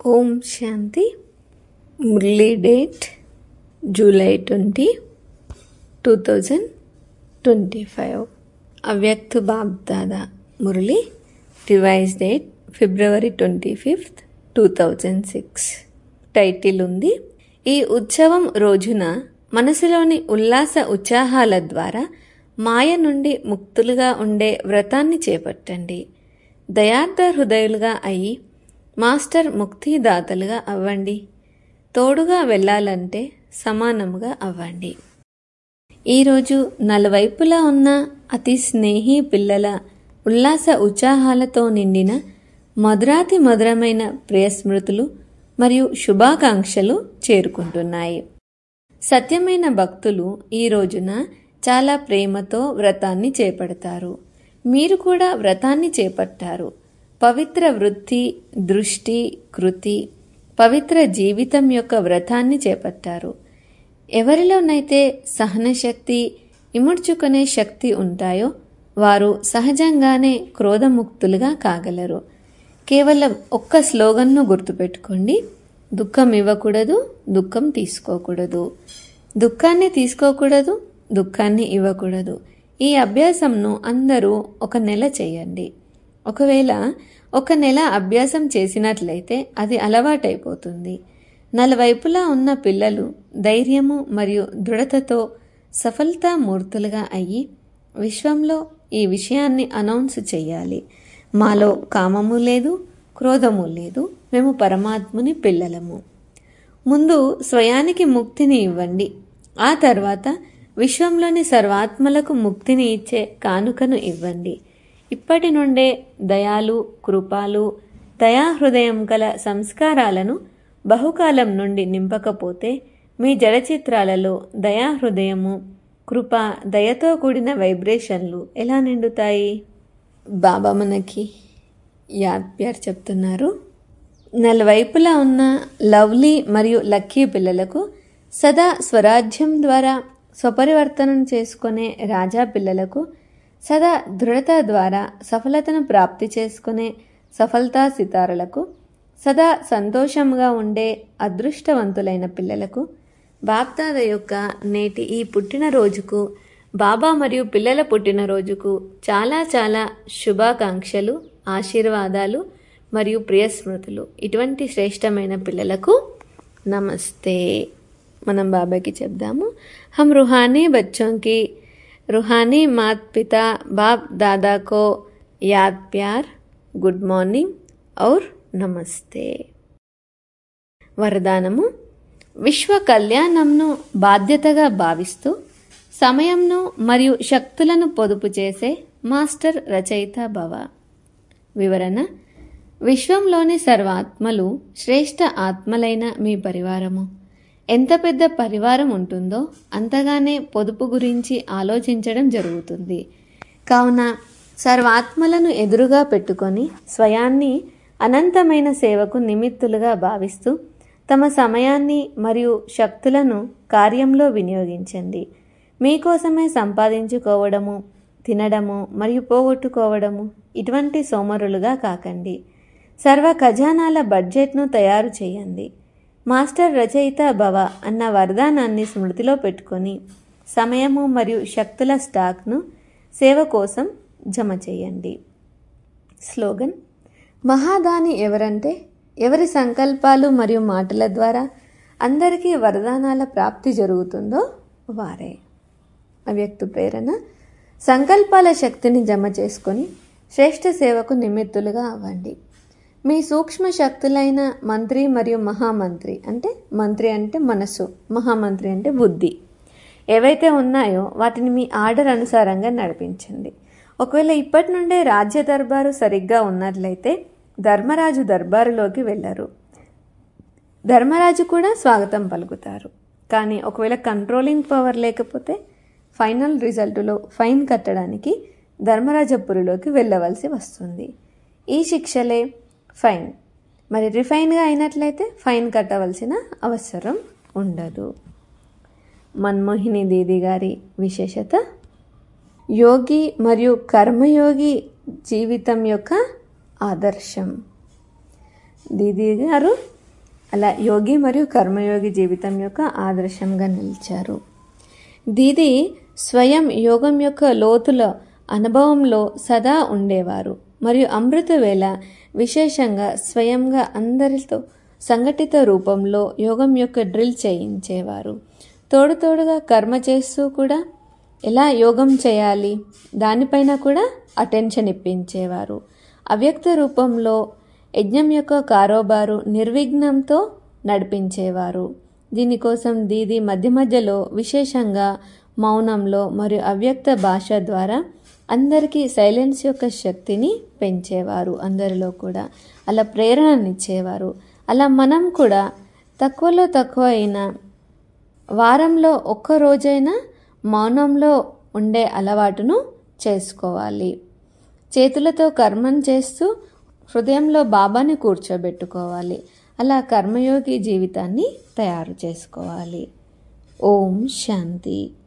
ఓం శాంతి Murli date July twenty two thousand twenty five Avyakt Bap Dada Murli revise date February twenty fifth two thousand six title ఉంది ఈ ఉత్సవం రోజున మనసులోని ఉల్లాస ఉత్సాహాల ద్వారా మాయ నుండి ముక్తులుగా ఉండే వ్రతాన్ని చేపట్టండి దయార్థ హృదయులుగా అయి మాస్టర్ ముక్తిదాతలుగా అవ్వండి తోడుగా వెళ్ళాలంటే సమానముగా అవ్వండి ఈరోజు నలువైపులా ఉన్న అతి స్నేహి పిల్లల ఉల్లాస ఉత్సాహాలతో నిండిన మధురాతి మధురమైన ప్రియస్మృతులు మరియు శుభాకాంక్షలు చేరుకుంటున్నాయి సత్యమైన భక్తులు ఈ రోజున చాలా ప్రేమతో వ్రతాన్ని చేపడతారు మీరు కూడా వ్రతాన్ని చేపట్టారు పవిత్ర వృత్తి దృష్టి కృతి పవిత్ర జీవితం యొక్క వ్రతాన్ని చేపట్టారు ఎవరిలోనైతే సహనశక్తి ఇముడ్చుకునే శక్తి ఉంటాయో వారు సహజంగానే క్రోధముక్తులుగా కాగలరు కేవలం ఒక్క స్లోగన్ను గుర్తుపెట్టుకోండి దుఃఖం ఇవ్వకూడదు దుఃఖం తీసుకోకూడదు దుఃఖాన్ని తీసుకోకూడదు దుఃఖాన్ని ఇవ్వకూడదు ఈ అభ్యాసంను అందరూ ఒక నెల చేయండి ఒకవేళ ఒక నెల అభ్యాసం చేసినట్లయితే అది అలవాటైపోతుంది నలువైపులా ఉన్న పిల్లలు ధైర్యము మరియు దృఢతతో సఫలతామూర్తులుగా అయ్యి విశ్వంలో ఈ విషయాన్ని అనౌన్స్ చేయాలి మాలో కామము లేదు క్రోధము లేదు మేము పరమాత్ముని పిల్లలము ముందు స్వయానికి ముక్తిని ఇవ్వండి ఆ తర్వాత విశ్వంలోని సర్వాత్మలకు ముక్తిని ఇచ్చే కానుకను ఇవ్వండి ఇప్పటి నుండే దయాలు కృపాలు దయాహృదయం గల సంస్కారాలను బహుకాలం నుండి నింపకపోతే మీ జడచిత్రాలలో దయాహృదయము కృప దయతో కూడిన వైబ్రేషన్లు ఎలా నిండుతాయి బాబా మనకి యాద్ ప్యార్ చెప్తున్నారు నలువైపులా ఉన్న లవ్లీ మరియు లక్కీ పిల్లలకు సదా స్వరాజ్యం ద్వారా స్వపరివర్తనం చేసుకునే రాజా పిల్లలకు సదా దృఢత ద్వారా సఫలతను ప్రాప్తి చేసుకునే సఫలతా సితారలకు సదా సంతోషంగా ఉండే అదృష్టవంతులైన పిల్లలకు బాప్దాద యొక్క నేటి ఈ పుట్టినరోజుకు బాబా మరియు పిల్లల పుట్టినరోజుకు చాలా చాలా శుభాకాంక్షలు ఆశీర్వాదాలు మరియు ప్రియస్మృతులు ఇటువంటి శ్రేష్టమైన పిల్లలకు నమస్తే మనం బాబాకి చెప్దాము హమ్ రుహానీ బచ్చోంకి రుహానీ మాత్ పితా బాప్ దాదాకో యాద్ ప్యార్ గుడ్ మార్నింగ్ ఔర్ నమస్తే వరదానము విశ్వ కళ్యాణంను బాధ్యతగా భావిస్తూ సమయంను మరియు శక్తులను పొదుపు చేసే మాస్టర్ రచయిత భవ వివరణ విశ్వంలోని సర్వాత్మలు శ్రేష్ఠ ఆత్మలైన మీ పరివారము ఎంత పెద్ద పరివారం ఉంటుందో అంతగానే పొదుపు గురించి ఆలోచించడం జరుగుతుంది కావున సర్వాత్మలను ఎదురుగా పెట్టుకొని స్వయాన్ని అనంతమైన సేవకు నిమిత్తులుగా భావిస్తూ తమ సమయాన్ని మరియు శక్తులను కార్యంలో వినియోగించండి మీకోసమే సంపాదించుకోవడము తినడము మరియు పోగొట్టుకోవడము ఇటువంటి సోమరులుగా కాకండి సర్వ ఖజానాల బడ్జెట్ను తయారు చేయండి మాస్టర్ రచయిత భవ అన్న వరదానాన్ని స్మృతిలో పెట్టుకొని సమయము మరియు శక్తుల స్టాక్ను సేవ కోసం జమ చేయండి స్లోగన్ మహాదాని ఎవరంటే ఎవరి సంకల్పాలు మరియు మాటల ద్వారా అందరికీ వరదానాల ప్రాప్తి జరుగుతుందో వారే అవ్యక్త ప్రేరణ సంకల్పాల శక్తిని జమ చేసుకొని శ్రేష్ఠ సేవకు నిమిత్తులుగా అవ్వండి మీ సూక్ష్మ శక్తులైన మంత్రి మరియు మహామంత్రి అంటే మంత్రి అంటే మనసు మహామంత్రి అంటే బుద్ధి ఏవైతే ఉన్నాయో వాటిని మీ ఆర్డర్ అనుసారంగా నడిపించండి ఒకవేళ ఇప్పటి నుండే రాజ్య దర్బారు సరిగ్గా ఉన్నట్లయితే ధర్మరాజు దర్బారులోకి వెళ్ళరు ధర్మరాజు కూడా స్వాగతం పలుకుతారు కానీ ఒకవేళ కంట్రోలింగ్ పవర్ లేకపోతే ఫైనల్ రిజల్టులో ఫైన్ కట్టడానికి ధర్మరాజపురిలోకి వెళ్ళవలసి వస్తుంది ఈ శిక్షలే ఫైన్ మరి రిఫైన్గా అయినట్లయితే ఫైన్ కట్టవలసిన అవసరం ఉండదు మన్మోహిని దీది గారి విశేషత యోగి మరియు కర్మయోగి జీవితం యొక్క ఆదర్శం దీది గారు అలా యోగి మరియు కర్మయోగి జీవితం యొక్క ఆదర్శంగా నిలిచారు దీది స్వయం యోగం యొక్క లోతుల అనుభవంలో సదా ఉండేవారు మరియు అమృత వేళ విశేషంగా స్వయంగా అందరితో సంఘటిత రూపంలో యోగం యొక్క డ్రిల్ చేయించేవారు తోడు తోడుగా కర్మ చేస్తూ కూడా ఎలా యోగం చేయాలి దానిపైన కూడా అటెన్షన్ ఇప్పించేవారు అవ్యక్త రూపంలో యజ్ఞం యొక్క కారోబారు నిర్విఘ్నంతో నడిపించేవారు దీనికోసం దీది మధ్య మధ్యలో విశేషంగా మౌనంలో మరియు అవ్యక్త భాష ద్వారా అందరికీ సైలెన్స్ యొక్క శక్తిని పెంచేవారు అందరిలో కూడా అలా ప్రేరణనిచ్చేవారు అలా మనం కూడా తక్కువలో తక్కువ అయినా వారంలో ఒక్క రోజైనా మౌనంలో ఉండే అలవాటును చేసుకోవాలి చేతులతో కర్మం చేస్తూ హృదయంలో బాబాని కూర్చోబెట్టుకోవాలి అలా కర్మయోగి జీవితాన్ని తయారు చేసుకోవాలి ఓం శాంతి